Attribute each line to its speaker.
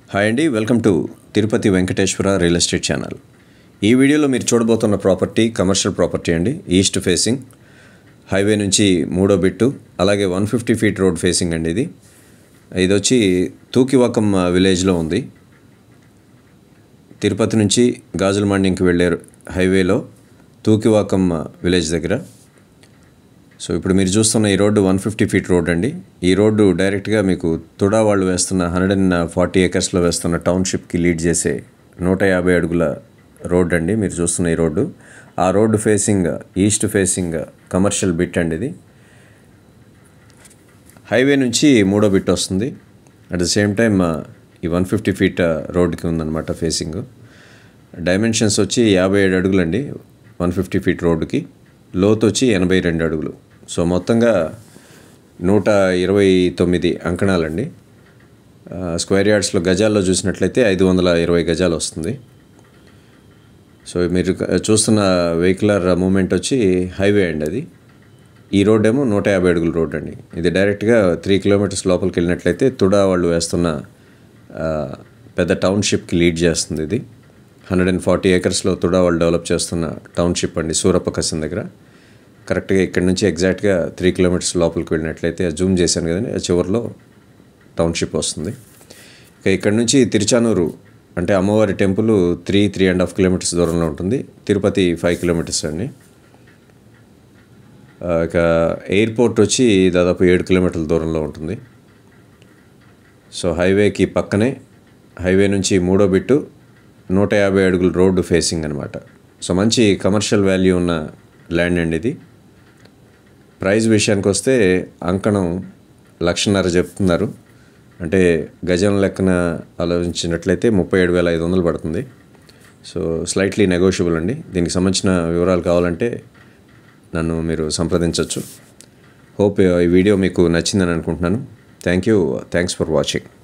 Speaker 1: hi అండి welcome to Tirupati Venkateswara real estate channel ఈ వీడియోలో మీరు చూడబోతున్న ప్రాపర్టీ కమర్షియల్ ప్రాపర్టీ అండి ఈస్ట్ ఫేసింగ్ హైవే నుంచి మూడో బిట్టు అలాగే one fifty feet road facing అండి ఇది ఇది వచ్చి తూకివాకం విలేజ్లో ఉంది తిరుపతి నుంచి గాజుల మండింగ్కి వెళ్ళే హైవేలో తూకివాకం విలేజ్ దగ్గర సో ఇప్పుడు మీరు చూస్తున్న ఈ road one fifty feet road అండి ఈ రోడ్డు డైరెక్ట్గా మీకు తుడా వాళ్ళు వేస్తున్న హండ్రెడ్ అండ్ ఫార్టీ ఏకర్స్లో వేస్తున్న టౌన్షిప్కి లీడ్ చేసే నూట యాభై అడుగుల రోడ్ అండి మీరు చూస్తున్న ఈ రోడ్డు ఆ road facing east facing commercial bit అండి ఇది హైవే నుంచి మూడో బిట్ వస్తుంది అట్ ద సేమ్ టైమ్ ఈ వన్ ఫిఫ్టీ ఫీట్ రోడ్కి ఉందన్నమాట ఫేసింగ్ డైమెన్షన్స్ వచ్చి యాభై ఏడు అడుగులండి వన్ ఫిఫ్టీ ఫీట్ రోడ్డుకి లోతు వచ్చి ఎనభై రెండు అడుగులు సో మొత్తంగా నూట ఇరవై తొమ్మిది అంకణాలండి ఆ, స్క్వేర్ యార్డ్స్లో గజాల్లో చూసినట్లయితే ఐదు వందల ఇరవై గజాలు వస్తుంది సో మీరు క- చూస్తున్న వెహికులర్ మూమెంట్ వచ్చి హైవే అండి అది ఈ రోడ్ ఏమో నూట యాభై అడుగుల రోడ్ అండి ఇది డైరెక్ట్గా త్రీ కిలోమీటర్స్ లోపలికి వెళ్ళినట్లయితే తుడా వాళ్ళు వేస్తున్న ఆ, పెద్ద టౌన్షిప్కి లీడ్ చేస్తుంది ఇది హండ్రెడ్ అండ్ ఫార్టీ ఏకర్స్లో తుడా వాళ్ళు డెవలప్ చేస్తున్న టౌన్షిప్ అండి సూరప్పకసం దగ్గర కరెక్ట్గా ఇక్కడ నుంచి ఎగ్జాక్ట్గా త్రీ కిలోమీటర్స్ లోపలికి వెళ్ళినట్లయితే జూమ్ చేశాను కదండి ఆ చివరిలో టౌన్షిప్ వస్తుంది ఇక ఇక్కడ నుంచి తిరుచానూరు అంటే అమ్మవారి temple three three and half kilometres దూరంలో ఉంటుంది తిరుపతి ఫైవ్ కిలోమీటర్స్ అండి ఆ, ఇక ఎయిర్పోర్ట్ వచ్చి దాదాపు ఏడు కిలోమీటర్ల దూరంలో ఉంటుంది సో హైవేకి పక్కనే హైవే నుంచి మూడో బిట్టు నూట యాభై అడుగుల రోడ్డు ఫేసింగ్ అనమాట సో మంచి కమర్షియల్ వాల్యూ ఉన్న ల్యాండ్ అండి ఇది ప్రైస్ విషయానికి వస్తే అంకణం లక్షన్నర చెప్తున్నారు అంటే గజం లెక్కన ఆలోచించినట్లయితే ముప్పై ఏడు వేల ఐదు వందలు పడుతుంది సో స్లైట్లీ నెగోషియబుల్ అండి దీనికి సంబంధించిన వివరాలు కావాలంటే నన్ను మీరు సంప్రదించవచ్చు హోప్ ఈ వీడియో మీకు నచ్చిందని అనుకుంటున్నాను thank you thanks for watching